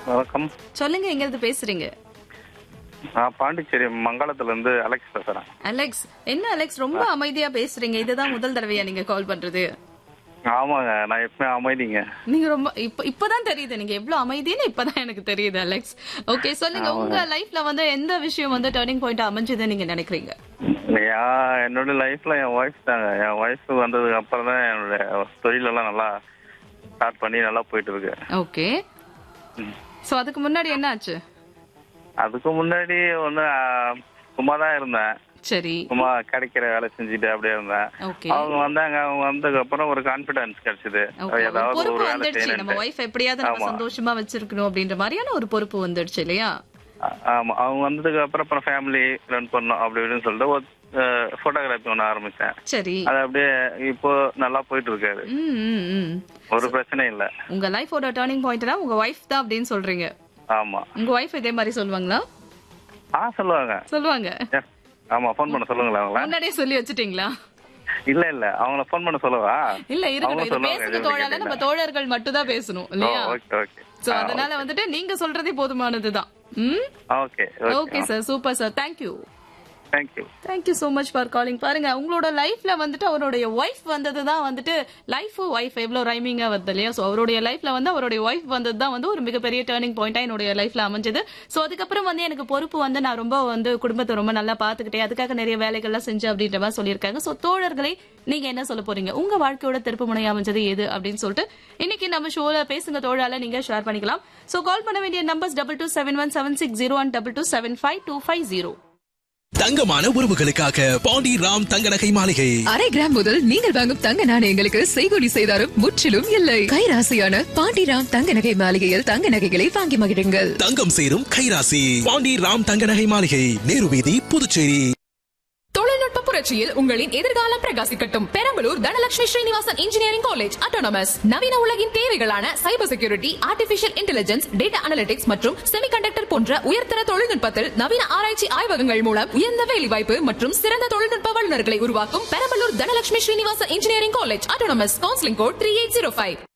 வணக்கம் சொல்லுங்க எங்க இருந்து பேசுறீங்க நான் பாண்டிச்சேரி மங்களத்துல இருந்து அலெக்ஸ் பேசுறேன் அலெக்ஸ் என்ன அலெக்ஸ் ரொம்ப அமைதியா பேசுறீங்க இதுதான் முதல் தடவையா நீங்க கால் பண்றது ஆமாங்க நான் எப்பவுமே அமைதிங்க நீங்க ரொம்ப இப்ப இப்பதான் தெரியுது நீங்க எவ்வளவு அமைதின்னு இப்பதான் எனக்கு தெரியுது அலெக்ஸ் ஓகே சொல்லுங்க உங்க லைஃப்ல வந்து எந்த விஷயம் வந்து டர்னிங் பாயிண்ட் அமைஞ்சதுன்னு நீங்க நினைக்கிறீங்க ஏன் என்னோட லைஃப்ல என் ஒய்ஃப் தாங்க என் ஒய்ஃப் வந்ததுக்கு அப்புறம் தான் என்னோட தொழிலெல்லாம் நல்லா ஸ்டார்ட் பண்ணி நல்லா போயிட்டு இருக்கு ஓகே சோ அதுக்கு முன்னாடி என்ன ஆச்சு அதுக்கு முன்னாடி வந்து சும்மா தான் இருந்தேன் சரி சும்மா கிடைக்கிற வேலை செஞ்சுட்டு அப்படியே இருந்தேன் ஓகே அவங்க வந்தாங்க அவங்க வந்ததுக்கு அப்புறம் ஒரு கான்பிடன்ஸ் கிடைச்சது Okay, ஒரு ஏதாவது பொறுப்பு ஒரு வேலை வந்துடுச்சு நம்ம செய்யணும் ஒய்ஃப் எப்படியாவது நம்ம ஆமா. சந்தோஷமா வச்சிருக்கணும் அப்படின்ற மாதிரியான ஒரு பொறுப்பு வந்துடுச்சு இல்லையா ஆமா அவங்க வந்ததுக்கு அப்புறம் அப்புறம் ஃபேமிலி ரன் பண்ணணும் அப்படி இப்படின்னு சொல்லிட்டு ஒரு போட்டோகிராஃபி ஒன்று ஆரம்பிச்சேன் சரி அது அப்படியே இப்போ நல்லா போயிட்டு இருக்காரு ம், ம், ம். ஒரு பிரச்சனை இல்ல உங்க லைஃபோட டர்னிங் பாயிண்ட்னா உங்க ஒய்ஃப் தான் அப்படின்னு சொல்றீங்க ஆமா உங்க ஒய்ஃப் இதே மாதிரி சொல்லுவாங்களா ஆ சொல்லுவாங்க சொல்லுவாங்க ஏ, ஆமா ஃபோன் பண்ண சொல்லுங்களேன் அவங்கள முன்னாடியே சொல்லி வச்சுட்டீங்களா இல்ல இல்ல அவங்கள ஃபோன் பண்ண சொல்லவா இல்ல இருக்கட்டும் இது சொல்லுவாங்க, பேசுறது எதுவும் தோழால நம்ம கேட்டீங்களா? தோழர்கள் மட்டும் தான் பேசணும் இல்லையா ஓகே ஓகே சோ அதனால வந்துட்டு நீங்க சொல்றதே போதுமானதுதான் ம் okay okay okay sir super sir thank you thank you thank you so much for calling பாருங்க உங்களோட லைஃப்ல வந்துட்டு அவருடைய ஒய்ஃப் வந்தது தான் வந்துட்டு லைஃப் ஒய்ஃப் எவ்வளவு ரைமிங்கா வருது இல்லையா சோ அவருடைய லைஃப்ல வந்து அவருடைய ஒய்ஃப் வந்தது தான் வந்து ஒரு மிகப்பெரிய டேர்னிங் பாயிண்டா என்னுடைய லைஃப்ல அமைஞ்சது சோ அதுக்கப்புறம் வந்து எனக்கு பொறுப்பு வந்து நான் ரொம்ப வந்து குடும்பத்தை ரொம்ப நல்லா பாத்துக்கிட்டேன் அதுக்காக நிறைய வேலைகள்லாம் செஞ்சேன் அப்படின்ற மாதிரி சொல்லியிருக்காங்க சோ தோழர்களை நீங்க என்ன சொல்ல போறீங்க உங்க வாழ்க்கையோட திருப்பு முனை அமைஞ்சது எது அப்படின்னு சொல்லிட்டு இன்னைக்கு நம்ம ஷோல பேசுங்க தோழால நீங்க ஷேர் பண்ணிக்கலாம் சோ கால் பண்ண வேண்டிய numbers double two seven one seven six zero one double two seven five two five zero தங்கமான உறவுகளுக்காக பாண்டி ராம் தங்க நகை மாளிகை அரை கிராம் முதல் நீங்கள் வாங்கும் தங்க நாணயங்களுக்கு செய்கூலி செய்தாரும் முற்றிலும் இல்லை கைராசியான பாண்டிராம் தங்க நகை மாளிகையில் தங்க நகைகளை வாங்கி மகிழுங்கள் தங்கம் சேரும் கைராசி பாண்டி ராம் தங்க நகை மாளிகை நேரு வீதி புதுச்சேரி தொழில்நுட்ப புரட்சியில் உங்களின் எதிர்காலம் பிரகாசிக்கட்டும் Perambalur Dhanalakshmi Srinivasan engineering college autonomous நவீன உலகின் தேவைகளான cyber security artificial intelligence data analytics மற்றும் செமிகண்டக்டர் போன்ற உயர்தர தொழில்நுட்பத்தில் நவீன ஆராய்ச்சி ஆய்வகங்கள் மூலம் உயர்ந்த வேலைவாய்ப்பு மற்றும் சிறந்த தொழில்நுட்ப வல்லுநர்களை உருவாக்கும் Perambalur Dhanalakshmi Srinivasan engineering college autonomous counselling code three eight zero five